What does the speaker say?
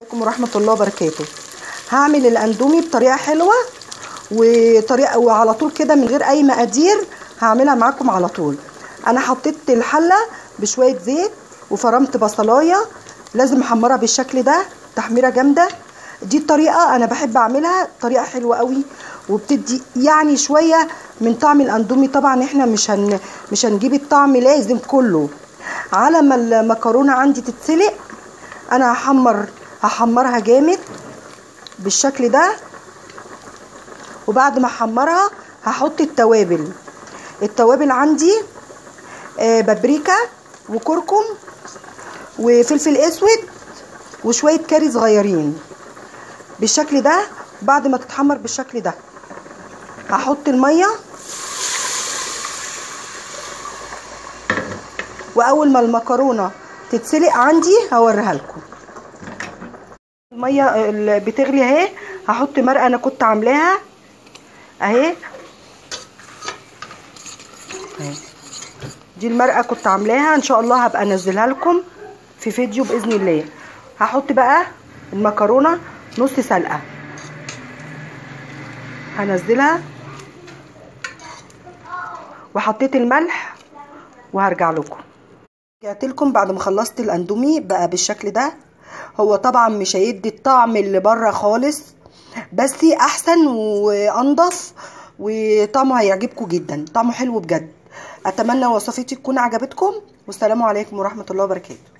عليكم ورحمة الله وبركاته هعمل الاندومي بطريقة حلوة وطريقة وعلى طول كده من غير اي مقادير هعملها معاكم على طول انا حطيت الحلة بشوية زيت وفرمت بصلاية لازم احمرها بالشكل ده تحميرة جامدة دي الطريقة انا بحب اعملها طريقة حلوة قوي وبتدي يعني شوية من طعم الاندومي طبعا احنا مش هن مش هنجيب الطعم لازم كله على ما المكرونة عندي تتسلق انا هحمر هحمرها جامد بالشكل ده وبعد ما احمرها هحط التوابل التوابل عندي آه بابريكا وكركم وفلفل اسود وشويه كاري صغيرين بالشكل ده بعد ما تتحمر بالشكل ده هحط الميه واول ما المكرونه تتسلق عندي هوريها لكم الميه اللي بتغلي اهي هحط مرقه انا كنت عاملاها اهي اهي دي المرقه كنت عاملاها ان شاء الله هبقى انزلها لكم في فيديو باذن الله هحط بقى المكرونه نص سلقه هنزلها وحطيت الملح وهرجع لكم رجعت لكم بعد ما خلصت الاندومي بقى بالشكل ده هو طبعا مش هيدي الطعم اللي بره خالص بس احسن وانضف وطعمه هيعجبكم جدا طعمه حلو بجد اتمنى وصفتي تكون عجبتكم والسلام عليكم ورحمه الله وبركاته